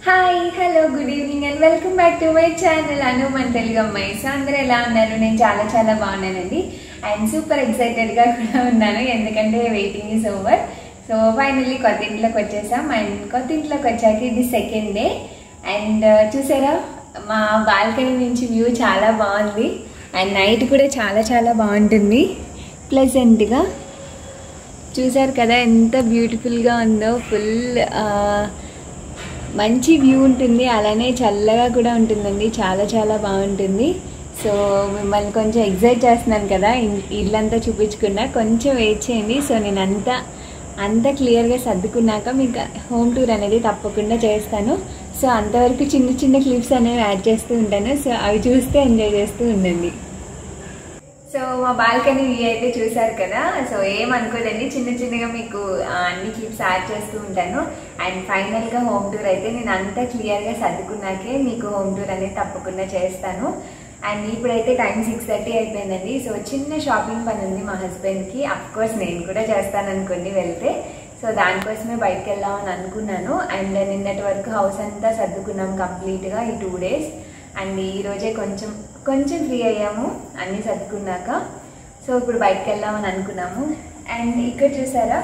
hi hello good evening and welcome back to my channel అను మన తెలుగు అమ్మాయి so అందరూ ఎలా ఉన్నారు నేను చాలా చాలా బాగున్నానండి అండ్ సూపర్ ఎక్సైటెడ్గా కూడా ఉన్నాను ఎందుకంటే waiting is over so finally కొత్త ఇంట్లోకి వచ్చేసాం అండ్ కొత్త ఇంట్లోకి వచ్చాక ఇది సెకండ్ డే అండ్ చూసారా మా బాల్కనీ నుంచి వ్యూ చాలా బాగుంది అండ్ నైట్ కూడా చాలా చాలా బాగుంటుంది ప్లెజెంట్గా చూసారు కదా ఎంత బ్యూటిఫుల్గా ఉందో ఫుల్ మంచి వ్యూ ఉంటుంది అలానే చల్లగా కూడా ఉంటుందండి చాలా చాలా బాగుంటుంది సో మిమ్మల్ని కొంచెం ఎగ్జైట్ చేస్తున్నాను కదా ఇన్- ఇల్లంతా చూపించకుండా కొంచెం వెయిట్ చేయండి సో నేను అంతా అంతా క్లియర్గా సర్దుకున్నాక మీకు హోమ్ టూర్ అనేది తప్పకుండా చేస్తాను సో అంతవరకు చిన్న చిన్న క్లిప్స్ అనేవి యాడ్ చేస్తూ ఉంటాను సో అవి చూస్తే ఎంజాయ్ చేస్తూ ఉండండి సో మా బాల్కనీ వ్యూ అయితే చూసారు కదా సో ఏమనుకోదండి చిన్న చిన్నగా మీకు ఆ, అన్ని క్లిప్స్ యాడ్ చేస్తూ ఉంటాను అండ్ ఫైనల్గా హోమ్ టూర్ అయితే నేను అంతా క్లియర్గా సర్దుకున్నాకే మీకు హోమ్ టూర్ అనేది తప్పకుండా చేస్తాను అండ్ ఇప్పుడైతే టైం సిక్స్ థర్టీ అయిపోయిందండి సో చిన్న షాపింగ్ పని ఉంది మా హస్బెండ్కి కోర్స్ నేను కూడా చేస్తాను అనుకోండి వెళ్తే సో దానికోసమే బయటకు వెళ్దామని అనుకున్నాను అండ్ నిన్నటి వరకు హౌస్ అంతా సర్దుకున్నాం కంప్లీట్గా ఈ టూ డేస్ అండ్ ఈ రోజే కొంచెం కొంచెం ఫ్రీ అయ్యాము అన్నీ సర్దుకున్నాక సో ఇప్పుడు బయటకు వెళ్దామని అనుకున్నాము అండ్ ఇక్కడ చూసారా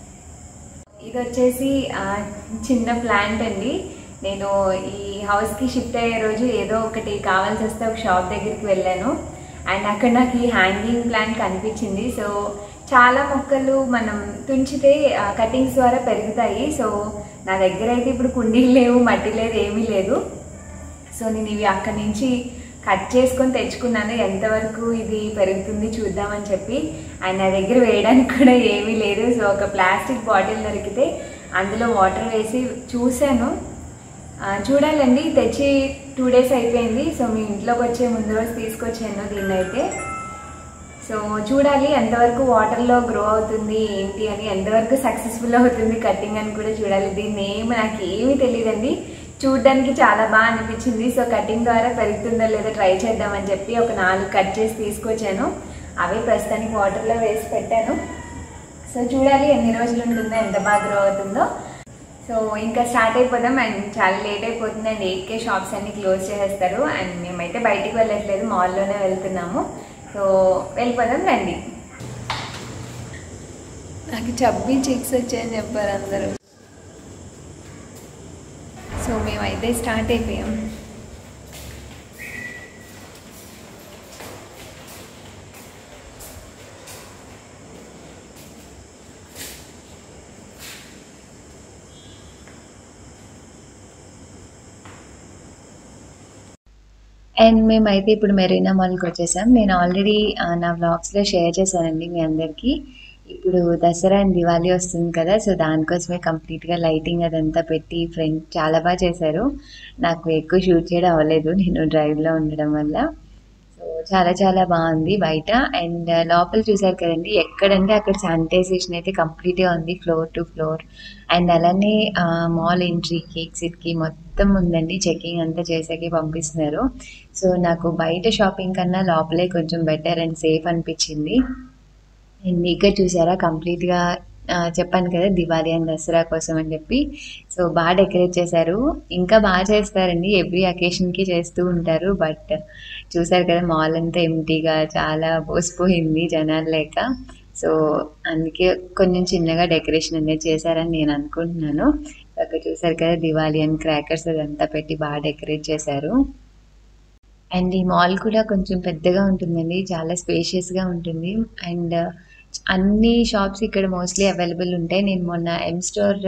ఇది వచ్చేసి ఆ, చిన్న ప్లాంట్ అండి నేను ఈ హౌస్కి షిఫ్ట్ అయ్యే రోజు ఏదో ఒకటి కావాల్సి వస్తే ఒక షాప్ దగ్గరికి వెళ్ళాను అండ్ అక్కడ నాకు ఈ హ్యాంగింగ్ ప్లాంట్ కనిపించింది సో చాలా మొక్కలు మనం తుంచితే కటింగ్స్ ద్వారా పెరుగుతాయి సో నా దగ్గర అయితే ఇప్పుడు కుండీలు లేవు మట్టి లేదు ఏమీ లేదు సో నేను ఇవి అక్కడి నుంచి కట్ చేసుకొని తెచ్చుకున్నాను ఎంతవరకు ఇది పెరుగుతుంది చూద్దామని చెప్పి అండ్ నా దగ్గర వేయడానికి కూడా ఏమీ లేదు సో ఒక ప్లాస్టిక్ బాటిల్ దొరికితే అందులో వాటర్ వేసి చూశాను ఆ, చూడాలండి తెచ్చి టూ డేస్ అయిపోయింది సో మీ ఇంట్లోకి వచ్చే ముందు రోజు తీసుకొచ్చాను దీన్ని అయితే సో చూడాలి ఎంతవరకు వాటర్లో గ్రో అవుతుంది ఏంటి అని ఎంతవరకు సక్సెస్ఫుల్ అవుతుంది కటింగ్ అని కూడా చూడాలి దీన్ని ఏమి నాకు ఏమీ తెలియదండి చూడడానికి చాలా బాగా అనిపించింది సో కటింగ్ ద్వారా పెరుగుతుందో లేదో ట్రై చేద్దామని చెప్పి ఒక నాలుగు కట్ చేసి తీసుకొచ్చాను అవే ప్రస్తుతానికి వాటర్లో వేసి పెట్టాను సో చూడాలి ఎన్ని రోజులు ఉంటుందో ఎంత బాగా గ్రో అవుతుందో సో ఇంకా స్టార్ట్ అయిపోదాం అండ్ చాలా లేట్ అయిపోతుంది అండ్ ఎయిట్కే షాప్స్ అన్ని క్లోజ్ చేసేస్తారు అండ్ మేమైతే బయటికి వెళ్ళట్లేదు మాల్లోనే వెళ్తున్నాము సో వెళ్ళిపోదాం రండి నాకు చబ్బీ చిక్స్ వచ్చాయని చెప్పారు అందరూ సో మేమైతే స్టార్ట్ అయిపోయాం అండ్ మేమైతే ఇప్పుడు మెరీనా మాల్కి వచ్చేసాం నేను ఆల్రెడీ నా వ్లాగ్స్లో షేర్ చేశానండి మీ అందరికీ ఇప్పుడు దసరా అండ్ దివాళీ వస్తుంది కదా సో దానికోసమే కంప్లీట్గా లైటింగ్ అదంతా పెట్టి ఫ్రెండ్ చాలా బాగా చేశారు నాకు ఎక్కువ షూట్ చేయడం అవ్వలేదు నేను డ్రైవ్లో ఉండడం వల్ల సో చాలా చాలా బాగుంది బయట అండ్ లోపల చూసారు కదండి ఎక్కడంటే అక్కడ శానిటైజేషన్ అయితే కంప్లీట్గా ఉంది ఫ్లోర్ టు ఫ్లోర్ అండ్ అలానే మాల్ ఎంట్రీకి ఎగ్జిట్కి మొత్తం ఉందండి చెకింగ్ అంతా చేసాకే పంపిస్తున్నారు సో నాకు బయట షాపింగ్ కన్నా లోపలే కొంచెం బెటర్ అండ్ సేఫ్ అనిపించింది అండ్ ఇక్కడ చూసారా కంప్లీట్గా చెప్పాను కదా దివాళీ అండ్ దసరా కోసం అని చెప్పి సో బాగా డెకరేట్ చేశారు ఇంకా బాగా చేస్తారండి ఎవ్రీ అకేషన్కి చేస్తూ ఉంటారు బట్ చూసారు కదా మాల్ అంతా ఎంటీగా చాలా పోసిపోయింది జనాలు లేక సో అందుకే కొంచెం చిన్నగా డెకరేషన్ అనేది చేశారని నేను అనుకుంటున్నాను అక్కడ చూసారు కదా దివాళీ అండ్ క్రాకర్స్ అదంతా పెట్టి బాగా డెకరేట్ చేశారు అండ్ ఈ మాల్ కూడా కొంచెం పెద్దగా ఉంటుందండి చాలా స్పేషియస్గా ఉంటుంది అండ్ అన్ని షాప్స్ ఇక్కడ మోస్ట్లీ అవైలబుల్ ఉంటాయి నేను మొన్న ఎం స్టోర్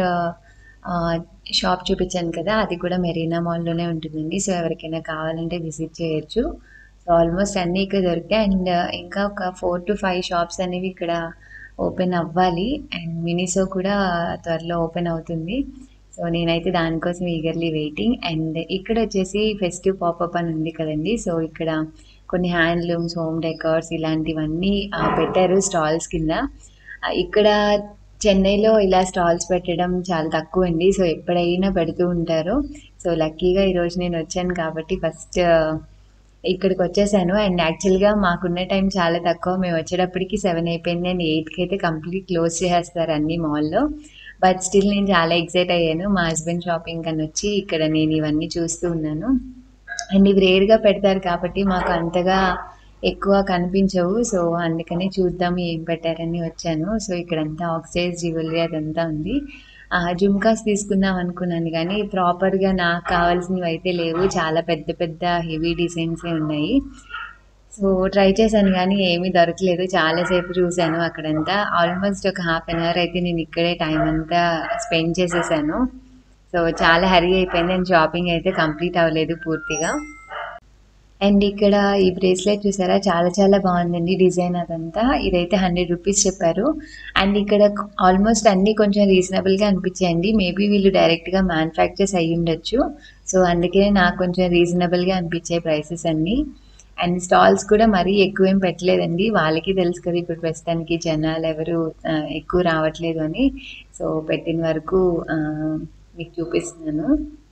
షాప్ చూపించాను కదా అది కూడా మెరీనా మాల్లోనే ఉంటుందండి సో ఎవరికైనా కావాలంటే విజిట్ చేయొచ్చు సో ఆల్మోస్ట్ అన్నీ ఇక్కడ దొరుకుతాయి అండ్ ఇంకా ఒక ఫోర్ టు ఫైవ్ షాప్స్ అనేవి ఇక్కడ ఓపెన్ అవ్వాలి అండ్ మినిసో కూడా త్వరలో ఓపెన్ అవుతుంది సో నేనైతే దానికోసం ఈగర్లీ వెయిటింగ్ అండ్ ఇక్కడ వచ్చేసి ఫెస్టివ్ పాపప్ అని ఉంది కదండి సో ఇక్కడ కొన్ని హ్యాండ్లూమ్స్ హోమ్ డెకార్స్ ఇలాంటివన్నీ ఆ, పెట్టారు స్టాల్స్ కింద ఆ, ఇక్కడ చెన్నైలో ఇలా స్టాల్స్ పెట్టడం చాలా తక్కువ అండి సో ఎప్పుడైనా పెడుతూ ఉంటారు సో లక్కీగా ఈరోజు నేను వచ్చాను కాబట్టి ఫస్ట్ ఇక్కడికి వచ్చేసాను అండ్ యాక్చువల్గా మాకున్న టైం చాలా తక్కువ మేము వచ్చేటప్పటికి సెవెన్ అయిపోయింది అండ్ ఎయిట్కి అయితే కంప్లీట్ క్లోజ్ చేసేస్తారు అన్ని మాల్లో బట్ స్టిల్ నేను చాలా ఎక్సైట్ అయ్యాను మా హస్బెండ్ షాపింగ్ అని వచ్చి ఇక్కడ నేను ఇవన్నీ చూస్తూ ఉన్నాను అండ్ ఇవి రేర్గా పెడతారు కాబట్టి మాకు అంతగా ఎక్కువ కనిపించవు సో అందుకని చూద్దాం ఏం పెట్టారని వచ్చాను సో ఇక్కడంతా ఆక్సైజ్ జ్యువెలరీ అదంతా ఉంది ఆ, జుమ్కాస్ తీసుకుందాం అనుకున్నాను కానీ ప్రాపర్గా నాకు కావాల్సినవి అయితే లేవు చాలా పెద్ద పెద్ద హెవీ డిజైన్సే ఉన్నాయి సో ట్రై చేశాను కానీ ఏమీ దొరకలేదు చాలాసేపు చూశాను అక్కడంతా ఆల్మోస్ట్ ఒక హాఫ్ అన్ అవర్ అయితే నేను ఇక్కడే టైం అంతా స్పెండ్ చేసేసాను సో చాలా హరీ అయిపోయింది అండ్ షాపింగ్ అయితే కంప్లీట్ అవ్వలేదు పూర్తిగా అండ్ ఇక్కడ ఈ బ్రేస్లెట్ చూసారా చాలా చాలా బాగుందండి డిజైన్ అదంతా ఇదైతే హండ్రెడ్ రూపీస్ చెప్పారు అండ్ ఇక్కడ ఆల్మోస్ట్ అన్నీ కొంచెం రీజనబుల్గా అనిపించాయండి మేబీ వీళ్ళు డైరెక్ట్గా మ్యానుఫ్యాక్చర్స్ అయ్యి ఉండొచ్చు సో అందుకే నాకు కొంచెం రీజనబుల్గా అనిపించాయి ప్రైసెస్ అన్నీ అండ్ స్టాల్స్ కూడా మరీ ఎక్కువ ఏం పెట్టలేదండి వాళ్ళకి తెలుసు కదా ఇప్పుడు ప్రస్తుతానికి జనాలు ఎవరు ఆ, ఎక్కువ రావట్లేదు అని సో పెట్టిన వరకు ఆ, మీకు చూపిస్తున్నాను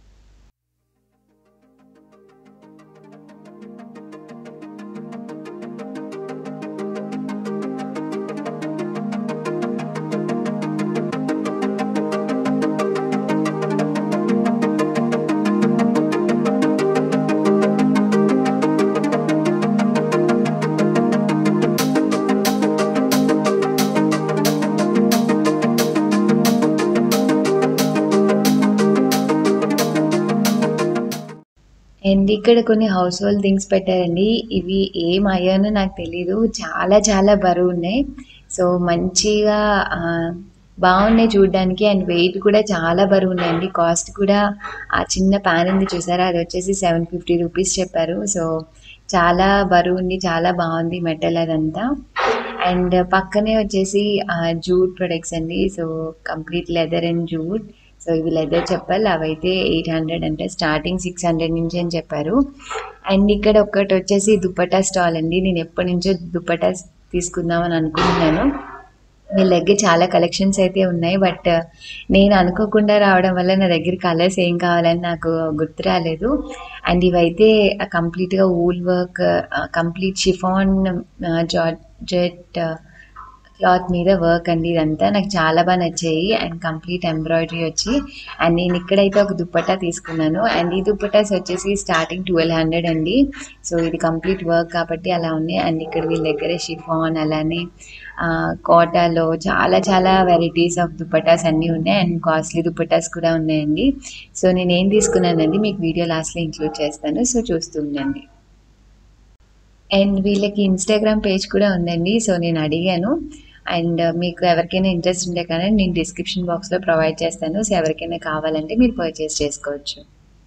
అండ్ ఇక్కడ కొన్ని హౌస్ హోల్డ్ థింగ్స్ పెట్టారండి ఇవి ఏం అయ్యానో నాకు తెలీదు చాలా చాలా బరువు ఉన్నాయి సో మంచిగా ఆ, బాగున్నాయి చూడడానికి అండ్ వెయిట్ కూడా చాలా బరువు ఉన్నాయండి కాస్ట్ కూడా ఆ చిన్న ప్యాన్ ఉంది చూసారా అది వచ్చేసి సెవెన్ ఫిఫ్టీ రూపీస్ చెప్పారు సో చాలా బరువు ఉంది చాలా బాగుంది మెటల్ అదంతా అండ్ పక్కనే వచ్చేసి జూట్ ప్రొడక్ట్స్ అండి so complete leather and jute so ఇవి లెదర్ చెప్పాలి అవైతే ఎయిట్ హండ్రెడ్ అంటే స్టార్టింగ్ సిక్స్ హండ్రెడ్ నుంచి అని చెప్పారు అండ్ ఇక్కడ ఒకటి వచ్చేసి దుపట్టా స్టాల్ అండి నేను ఎప్పటి నుంచో దుపట్టా తీసుకుందామని అనుకుంటున్నాను వీళ్ళ దగ్గర చాలా కలెక్షన్స్ అయితే ఉన్నాయి బట్ నేను అనుకోకుండా రావడం వల్ల నా దగ్గర కలర్స్ ఏం కావాలని నాకు గుర్తు రాలేదు అండ్ ఇవైతే కంప్లీట్గా wool work complete chiffon georgette cloth మీద వర్క్ అండి ఇదంతా నాకు చాలా బాగా నచ్చాయి అండ్ కంప్లీట్ ఎంబ్రాయిడరీ వచ్చి అండ్ నేను ఇక్కడైతే ఒక దుప్పట్టా తీసుకున్నాను అండ్ ఈ దుప్పటాస్ వచ్చేసి స్టార్టింగ్ ట్వెల్వ్ హండ్రెడ్ అండి సో ఇది కంప్లీట్ వర్క్ కాబట్టి అలా ఉన్నాయి అండ్ ఇక్కడ వీళ్ళ దగ్గర షిఫాన్ అలానే ఆ, కోటాలో చాలా చాలా వెరైటీస్ ఆఫ్ దుప్పటాస్ అన్నీ ఉన్నాయి అండ్ కాస్ట్లీ దుప్పటాస్ కూడా ఉన్నాయండి సో నేను ఏం తీసుకున్నానండి మీకు వీడియో లాస్ట్లో ఇంక్లూడ్ చేస్తాను సో చూస్తూ ఉండండి అండ్ వీళ్ళకి ఇన్స్టాగ్రామ్ పేజ్ కూడా ఉందండి సో నేను అడిగాను అండ్ మీకు ఎవరికైనా ఇంట్రెస్ట్ ఉంటే కానీ నేను డిస్క్రిప్షన్ బాక్స్లో ప్రొవైడ్ చేస్తాను సో ఎవరికైనా కావాలంటే మీరు పర్చేస్ చేసుకోవచ్చు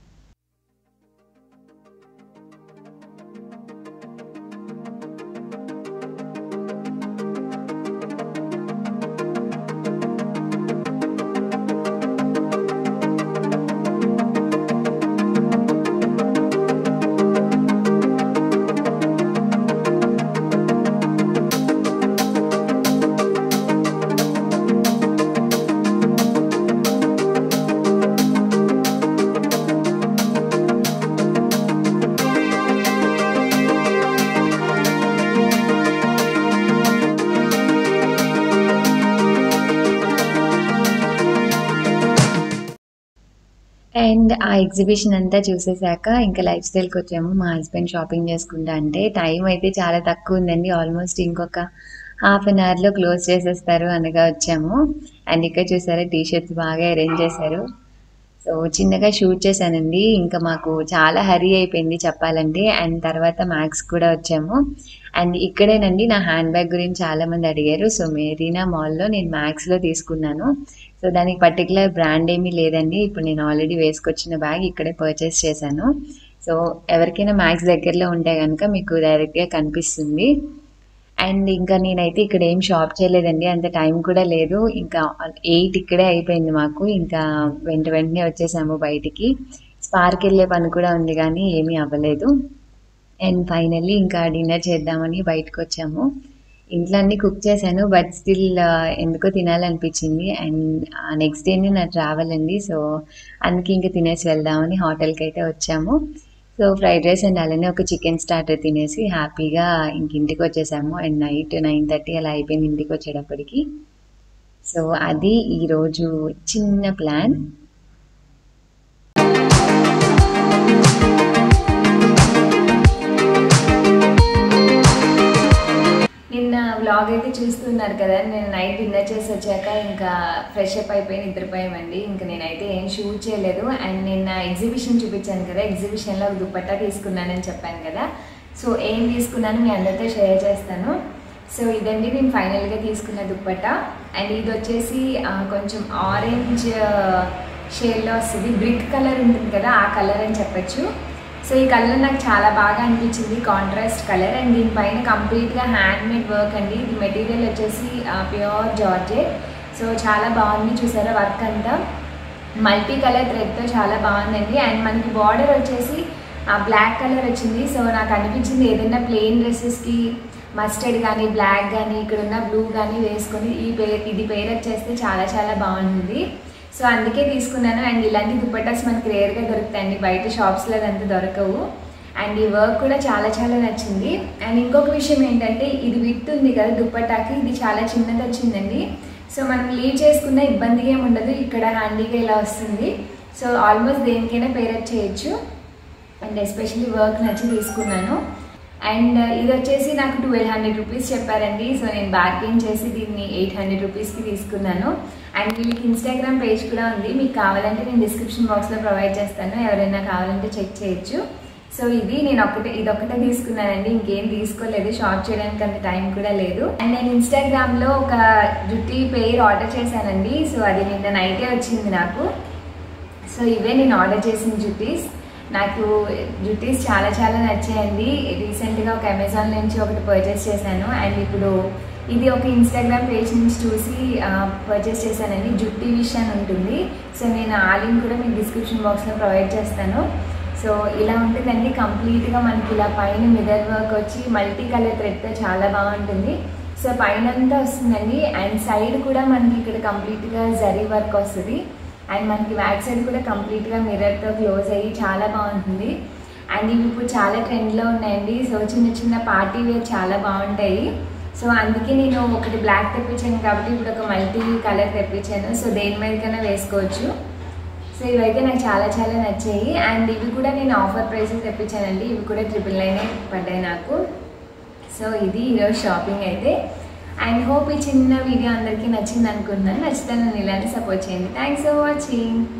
అండ్ ఆ ఎగ్జిబిషన్ అంతా చూసేసాక ఇంకా లైఫ్ స్టైల్కి వచ్చాము మా హస్బెండ్ షాపింగ్ చేసుకుంటా అంటే టైం అయితే చాలా తక్కువ ఉందండి ఆల్మోస్ట్ ఇంకొక హాఫ్ అన్ అవర్లో క్లోజ్ చేసేస్తారు అనగా వచ్చాము అండ్ ఇక్కడ చూసారా టీ షర్ట్స్ బాగా అరేంజ్ చేశారు సో చిన్నగా షూట్ చేశానండి ఇంకా మాకు చాలా హరీ అయిపోయింది చెప్పాలంటే అండ్ తర్వాత మ్యాక్స్ కూడా వచ్చాము అండ్ ఇక్కడేనండి నా హ్యాండ్ బ్యాగ్ గురించి చాలా మంది అడిగారు సో మెరీనా మాల్లో నేను మ్యాక్స్లో తీసుకున్నాను సో దానికి పర్టికులర్ బ్రాండ్ ఏమీ లేదండి ఇప్పుడు నేను ఆల్రెడీ వేసుకొచ్చిన బ్యాగ్ ఇక్కడే పర్చేస్ చేశాను సో ఎవరికైనా మ్యాక్స్ దగ్గరలో ఉంటే కనుక మీకు డైరెక్ట్గా కనిపిస్తుంది అండ్ ఇంకా నేనైతే ఇక్కడ ఏం షాప్ చేయలేదండి అంత టైం కూడా లేదు ఇంకా ఎయిట్ ఇక్కడే అయిపోయింది మాకు ఇంకా వెంట వెంటనే వచ్చేసాము బయటికి స్పార్క్ వెళ్ళే పని కూడా ఉంది కానీ ఏమీ అవ్వలేదు అండ్ ఫైనల్లీ ఇంకా డిన్నర్ చేద్దామని బయటకు వచ్చాము ఇంట్లో అన్ని కుక్ చేశాను బట్ స్టిల్ ఎందుకో తినాలనిపించింది అండ్ నెక్స్ట్ డేనే నా ట్రావెల్ అండి సో అందుకే ఇంకా తినేసి వెళ్దామని హోటల్కి అయితే వచ్చాము సో ఫ్రైడ్ రైస్ అండ్ అలానే ఒక చికెన్ స్టార్టర్ తినేసి హ్యాపీగా ఇంక ఇంటికి వచ్చేసాము అండ్ నైట్ నైన్ థర్టీ అలా అయిపోయింది ఇంటికి వచ్చేటప్పటికి సో అది ఈరోజు చిన్న ప్లాన్ నిన్న వ్లాగ్ అయితే చూస్తున్నారు కదా నేను నైట్ డిన్నర్ చేసి వచ్చాక ఇంకా ఫ్రెష్ అప్ అయిపోయి నిద్రపోయామండి ఇంకా నేనైతే ఏం షూట్ చేయలేదు అండ్ నిన్న ఎగ్జిబిషన్ చూపించాను కదా ఎగ్జిబిషన్లో ఒక దుపట్టా తీసుకున్నానని చెప్పాను కదా సో ఏం తీసుకున్నాను మీ అందరితో షేర్ చేస్తాను సో ఇదండి నేను ఫైనల్గా తీసుకున్న దుప్పట్టా అండ్ ఇది వచ్చేసి ఆ, కొంచెం ఆరెంజ్ షేడ్లో వస్తుంది బ్రిక్ కలర్ ఉంటుంది కదా ఆ కలర్ అని చెప్పొచ్చు సో ఈ కలర్ నాకు చాలా బాగా అనిపించింది కాంట్రాస్ట్ కలర్ అండ్ దీనిపైన కంప్లీట్గా హ్యాండ్ మేడ్ వర్క్ అండి ఇది మెటీరియల్ వచ్చేసి ప్యూర్ జార్జెట్ సో చాలా బాగుంది చూసారా వర్క్ అంతా మల్టీ కలర్ థ్రెడ్తో చాలా బాగుందండి అండ్ మనకి బార్డర్ వచ్చేసి బ్లాక్ కలర్ వచ్చింది సో నాకు అనిపించింది ఏదైనా ప్లెయిన్ డ్రెస్సెస్కి మస్టర్డ్ కానీ బ్లాక్ కానీ ఇక్కడ ఉన్న బ్లూ కానీ వేసుకొని ఈ పేర్ ఇది పేరప్ చేస్తే చాలా చాలా బాగుంటుంది సో అందుకే తీసుకున్నాను అండ్ ఇలాంటి దుపట్టాస్ మనకి రేర్గా దొరుకుతాయండి బయట షాప్స్లో అదంతా దొరకవు అండ్ ఈ వర్క్ కూడా చాలా చాలా నచ్చింది అండ్ ఇంకొక విషయం ఏంటంటే ఇది విత్ ఉంది కదా దుపట్టాకి ఇది చాలా చిన్నది వచ్చిందండి సో మనం లీవ్ చేసుకున్న ఇబ్బందిగా ఏమి ఉండదు ఇక్కడ హ్యాండీగా ఇలా వస్తుంది సో ఆల్మోస్ట్ దేనికైనా పేరప్ చేయొచ్చు అండ్ ఎస్పెషల్లీ వర్క్ నచ్చి తీసుకున్నాను అండ్ ఇది వచ్చేసి నాకు ట్వెల్వ్ హండ్రెడ్ రూపీస్ చెప్పారండి సో నేను బార్గెన్ చేసి దీన్ని ఎయిట్ హండ్రెడ్ రూపీస్కి తీసుకున్నాను అండ్ వీళ్ళకి ఇన్స్టాగ్రామ్ పేజ్ కూడా ఉంది మీకు కావాలంటే నేను డిస్క్రిప్షన్ బాక్స్లో ప్రొవైడ్ చేస్తాను ఎవరైనా కావాలంటే చెక్ చేయొచ్చు సో ఇది నేను ఒకటే ఇది ఒకటే తీసుకున్నానండి ఇంకేం తీసుకోలేదు షాప్ చేయడానికి అంత టైం కూడా లేదు అండ్ నేను ఇన్స్టాగ్రామ్ లో ఒక జుట్టి పెయిర్ ఆర్డర్ చేశానండి సో అది నిన్న నైటే వచ్చింది నాకు సో ఇవే నేను ఆర్డర్ చేసిన జుట్టీస్ నాకు జుట్టీస్ చాలా చాలా నచ్చాయండి రీసెంట్గా ఒక అమెజాన్ నుంచి ఒకటి పర్చేస్ చేశాను అండ్ ఇప్పుడు ఇది ఒక ఇన్స్టాగ్రామ్ పేజ్ నుంచి చూసి పర్చేస్ చేశానండి జుట్టి విష్ అని ఉంటుంది సో నేను ఆ లింక్ కూడా మీకు డిస్క్రిప్షన్ బాక్స్లో ప్రొవైడ్ చేస్తాను సో ఇలా ఉంటుందండి కంప్లీట్గా మనకి ఇలా పైన మిర్రర్ వర్క్ వచ్చి మల్టీ కలర్ థ్రెడ్తో చాలా బాగుంటుంది సో పైన అంతా వస్తుందండి అండ్ సైడ్ కూడా మనకి ఇక్కడ కంప్లీట్గా జరీ వర్క్ వస్తుంది అండ్ మనకి బ్యాక్ సైడ్ కూడా కంప్లీట్గా మిర్రర్తో క్లోజ్ అయ్యి చాలా బాగుంటుంది అండ్ ఇవి ఇప్పుడు చాలా ట్రెండ్లో ఉన్నాయండి సో చిన్న చిన్న పార్టీ వేర్ చాలా బాగుంటాయి సో అందుకే నేను ఒకటి బ్లాక్ తెప్పించాను కాబట్టి ఇప్పుడు ఒక మల్టీ కలర్ తెప్పించాను సో దేని మీదకైనా వేసుకోవచ్చు సో ఇవైతే నాకు చాలా చాలా నచ్చాయి అండ్ ఇవి కూడా నేను ఆఫర్ ప్రైసెస్ తెప్పించానండి ఇవి కూడా ట్రిపుల్ నైన్ పడ్డాయి నాకు సో ఇది ఈరోజు షాపింగ్ అయితే అండ్ హోప్ ఈ చిన్న వీడియో అందరికీ నచ్చింది అనుకుంటున్నాను నచ్చితే నన్ను ఇలానే సపోర్ట్ చేయండి థ్యాంక్స్ ఫర్ వాచింగ్